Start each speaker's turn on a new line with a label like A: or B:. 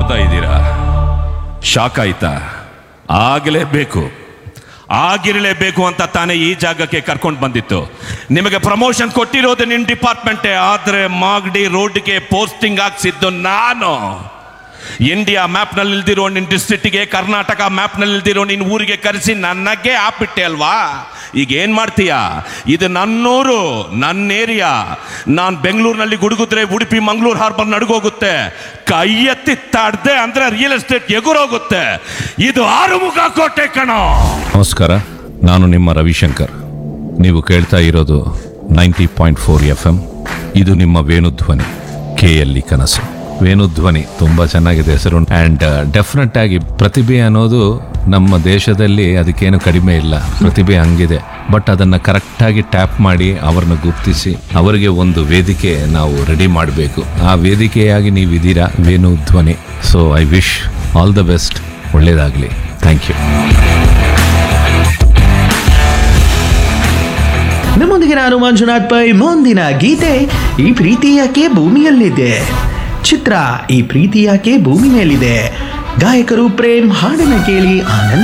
A: ನೋಡ್ತಾ ಇದ್ದೀರಾ ಶಾಕ್ ಆಯ್ತಾ ಆಗಲೇಬೇಕು ಆಗಿರಲೇಬೇಕು ಅಂತ ತಾನೇ ಈ ಜಾಗಕ್ಕೆ ಕರ್ಕೊಂಡು ಬಂದಿತ್ತು ನಿಮಗೆ ಪ್ರಮೋಷನ್ ಕೊಟ್ಟಿರೋದು ನಿನ್ನ ಡಿಪಾರ್ಟ್ಮೆಂಟೇ ಆದರೆ ಮಾಗಡಿ ರೋಡ್ಗೆ ಪೋಸ್ಟಿಂಗ್ ಹಾಕ್ಸಿದ್ದು ನಾನು ಇಂಡಿಯಾ ಮ್ಯಾಪ್ನಲ್ಲಿ ಇಲ್ದಿರೋ ನಿನ್ನ ಡಿಸ್ಟ್ರಿಕ್ಟಿಗೆ ಕರ್ನಾಟಕ ಮ್ಯಾಪ್ನಲ್ಲಿ ಇಲ್ದಿರೋ ನಿನ್ನ ಊರಿಗೆ ಕರೆಸಿ ನನಗೆ ಹಾಕ್ಬಿಟ್ಟೆ ಅಲ್ವಾ ಈಗ ಏನು ಮಾಡ್ತೀಯಾ ಇದು ನನ್ನೂರು ನನ್ನ ಏರಿಯಾ ನಾನು ಬೆಂಗಳೂರಿನಲ್ಲಿ ಗುಡುಗುದ್ರೆ ಉಡುಪಿ ಮಂಗಳೂರು ಹಾರ್ಬರ್ ನಡುಗೋಗುತ್ತೆ ಕೈ ಎತ್ತಿ ತಾಡ್ದೆ ಅಂದ್ರೆ ರಿಯಲ್ ಎಸ್ಟೇಟ್ ಎಗುರೋಗುತ್ತೆ ಇದು ಆರುಮುಖ ಕೋಟೆ ಕಣೋ
B: ನಮಸ್ಕಾರ ನಾನು ನಿಮ್ಮ ರವಿಶಂಕರ್ ನೀವು ಕೇಳ್ತಾ ಇರೋದು ninety point four F M ಇದು ನಿಮ್ಮ ವೇಣುಧ್ವನಿ ಕೆ ಎಲ್ಲಿ ಕನಸು ವೇಣುಧ್ವನಿ ತುಂಬ ಚೆನ್ನಾಗಿದೆ ಹೆಸರು ಆ್ಯಂಡ್ ಡೆಫಿನೆಟ್ ಆಗಿ ಪ್ರತಿಭೆ ಅನ್ನೋದು ನಮ್ಮ ದೇಶದಲ್ಲಿ ಅದಕ್ಕೇನು ಕಡಿಮೆ ಇಲ್ಲ ಪ್ರತಿಭೆ ಹಂಗಿದೆ ಬಟ್ ಅದನ್ನು ಕರೆಕ್ಟಾಗಿ ಟ್ಯಾಪ್ ಮಾಡಿ ಅವ್ರನ್ನ ಗುರ್ತಿಸಿ ಅವರಿಗೆ ಒಂದು ವೇದಿಕೆ ನಾವು ರೆಡಿ ಮಾಡಬೇಕು ಆ ವೇದಿಕೆಯಾಗಿ ನೀವಿದ್ದೀರಾ Venudhwani so I wish all the best ಒಳ್ಳೆಯದಾಗಲಿ ಥ್ಯಾಂಕ್ ಯು
C: ನಮ್ಮೊಂದಿಗೆ ನಾನು ಮಂಜುನಾಥ್ ಪೈ ಮುಂದಿನ ಗೀತೆ ಈ ಪ್ರೀತಿ ಯಾಕೆ ಭೂಮಿಯಲ್ಲಿದೆ ಚಿತ್ರ ಈ ಪ್ರೀತಿ ಯಾಕೆ ಭೂಮಿ ಮೇಲಿದೆ ಗಾಯಕರು ಪ್ರೇಮ್ ಹಾಡನ್ನ ಕೇಳಿ ಆನಂದ